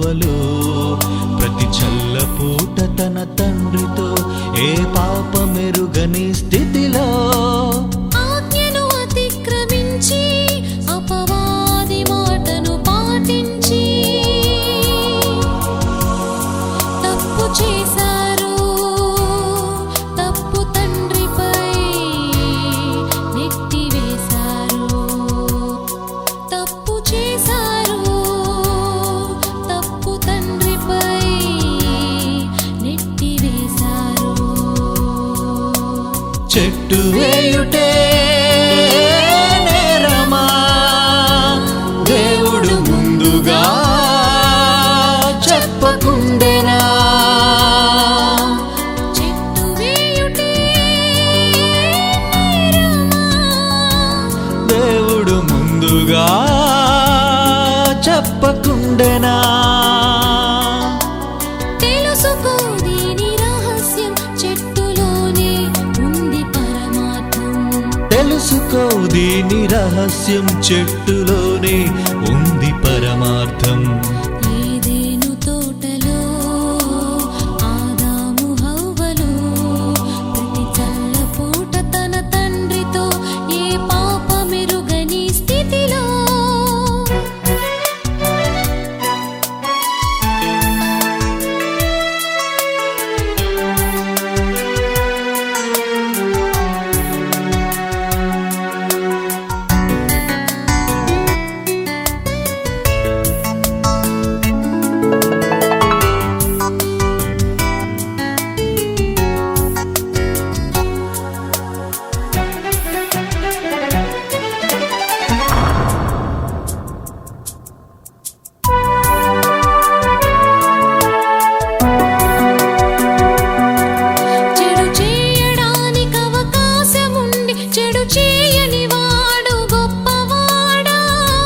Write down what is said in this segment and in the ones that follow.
హవ్వలు ప్రతి చల్లపూట తన తండ్రితో ఏ పాపమెరుగని స్థితిలో ఆజ్ఞను అతిక్రమించి అపవాది మాటను పాటించి తప్పు చేశారు తప్పు తండ్రిపై నెట్టివేశారు తప్పు చేశారు తప్పు తండ్రిపై నెట్టివేశారు చెట్టు వేయుటే నేరమా దేవుడు ముందుగా చెప్పకుండెనా చెట్టు వేయుటే నేరమా దేవుడు ముందుగా చెప్పకుండెనా తెలుసుకో దీని రహస్యం చెట్టులోనే ఉంది పరమార్థం తెలుసుకో దీని రహస్యం చెట్టులోనే ఉంది పరమార్థం ఏదేను తోటలో ఆదాము హవ్వలు ప్రతి చల్లపూట తన తండ్రితో ఏ పాపమెరుగని స్థితిలో చెడు చేయడానికి అవకాశముండి చెడు చేయని వాడు గొప్పవాడా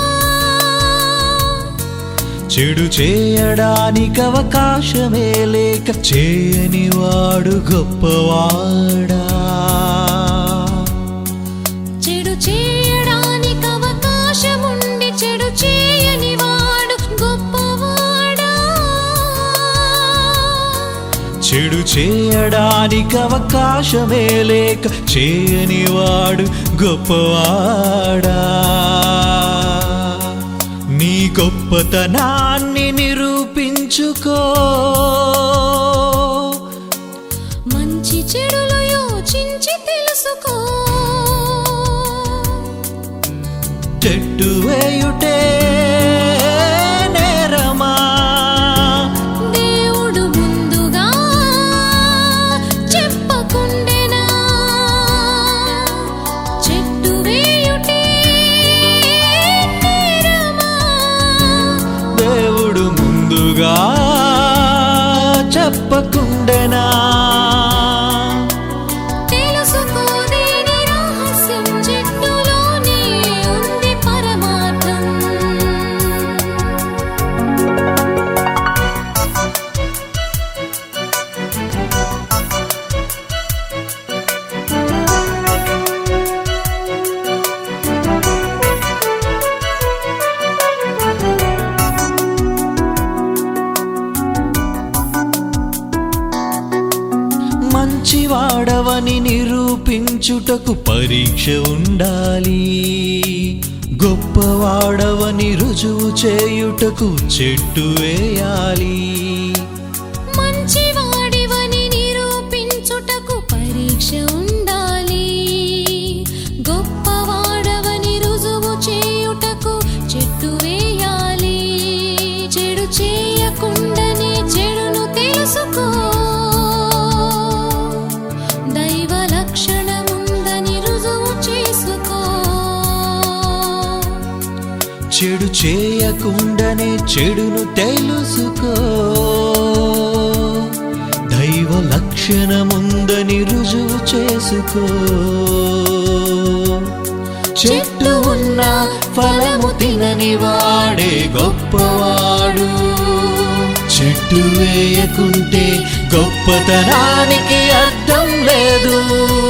చెడు చేయడానికి అవకాశమే లేక చేయని వాడు గొప్పవాడా చెడు చేయడానికి అవకాశముండి చెడు చేయని వాడు గొప్పవాడా చెడు చేయడానికి అవకాశమే లేక చేయని వాడు గొప్పవాడా నీ గొప్పతనాన్ని నిరూపించుకో మంచి చెడులు యోచించి తెలుసుకో చెట్టు వేయుటే నేరమా దేవుడు ముందుగా చెప్పకుండెనా చెట్టు వేయుటే నేరమా దేవుడు ముందుగా చెప్పకుండెనా తెలుసుకో దీని రహస్యం చెట్టులోనే ఉంది పరమార్థం మంచివాడవని నిరూపించుటకు పరీక్ష ఉండాలి గొప్పవాడవని రుజువు చేయుటకు చెట్టు వేయాలి మంచివాడివని నిరూపించుటకు పరీక్ష ఉండాలి గొప్పవాడవని రుజువు చేయుటకు చెట్టు వేయాలి చెడు చేయకుండానే చెడును తెలుసుకో దైవ లక్షణముందని రుజువు చేసుకో చెడు చేయకుండానే చెడును తెలుసుకో దైవ లక్షణముందని రుజువు చేసుకో చెట్టు ఉన్న ఫలము తినని వాడే గొప్పవాడు చెట్టు వేయకుంటే గొప్పతనానికి అర్థం లేదు